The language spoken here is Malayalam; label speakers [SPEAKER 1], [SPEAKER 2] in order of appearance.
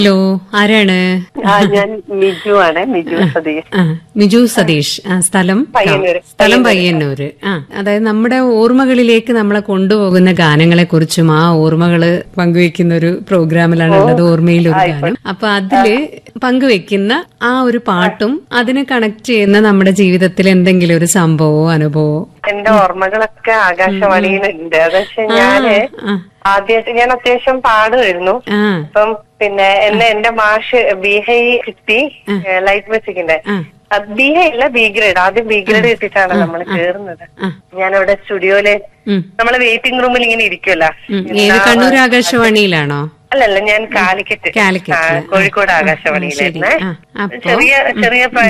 [SPEAKER 1] ഹലോ ആരാണ്
[SPEAKER 2] ആ ഞാൻ മിജു ആണ് മിജു സതീഷ്
[SPEAKER 1] ആ മിജു സതീഷ് ആ, സ്ഥലം
[SPEAKER 2] പയ്യന്നൂര്.
[SPEAKER 1] സ്ഥലം പയ്യന്നൂര് ആ അതായത് നമ്മുടെ ഓർമ്മകളിലേക്ക് നമ്മളെ കൊണ്ടുപോകുന്ന ഗാനങ്ങളെ കുറിച്ചും ആ ഓർമ്മകള് പങ്കുവെക്കുന്ന ഒരു പ്രോഗ്രാമിലാണ് ഉള്ളത് ഓർമ്മയിൽ ഒരു ഗാനം അപ്പൊ അതില് പങ്കുവെക്കുന്ന ആ ഒരു പാട്ടും അതിനെ കണക്ട് ചെയ്യുന്ന നമ്മുടെ ജീവിതത്തിൽ എന്തെങ്കിലും ഒരു സംഭവമോ അനുഭവമോ
[SPEAKER 2] എന്റെ ഓർമ്മകളൊക്കെ ആകാശവാണിയിലുണ്ട് പക്ഷെ ഞാന്
[SPEAKER 1] ആ
[SPEAKER 2] ആദ്യമായിട്ട് ഞാൻ അത്യാവശ്യം പാടുമായിരുന്നു
[SPEAKER 1] ആ
[SPEAKER 2] അപ്പം പിന്നെ എന്നെ എന്റെ മാഷ് ബിഹൈ കിട്ടി ലൈറ്റ് മ്യൂസിക്കിന്റെ
[SPEAKER 1] ആ.
[SPEAKER 2] ബിഹൈ അല്ല ബി ഗ്രേഡ് ആദ്യം ബി ഗ്രേഡ് കിട്ടിയിട്ടാണ് നമ്മൾ കേറുന്നത്
[SPEAKER 1] ആ.
[SPEAKER 2] ഞാനവിടെ സ്റ്റുഡിയോയില്
[SPEAKER 1] ഉം.
[SPEAKER 2] നമ്മള് വെയിറ്റിംഗ് റൂമിൽ ഇങ്ങനെ ഇരിക്കുമല്ലോ
[SPEAKER 1] ഉം. ഏത് കണ്ണൂർ ആകാശവാണിയിലാണോ
[SPEAKER 2] അല്ലല്ല ഞാൻ കാലിക്കറ്റ്
[SPEAKER 1] കാലിക്കറ്റില്.
[SPEAKER 2] ആ, കോഴിക്കോട്
[SPEAKER 1] ആ, ആ,
[SPEAKER 2] ആകാശവാണിയിലായിരുന്നേ
[SPEAKER 1] ശരി. ആ, അപ്പോ?
[SPEAKER 2] ചെറിയ ചെറിയ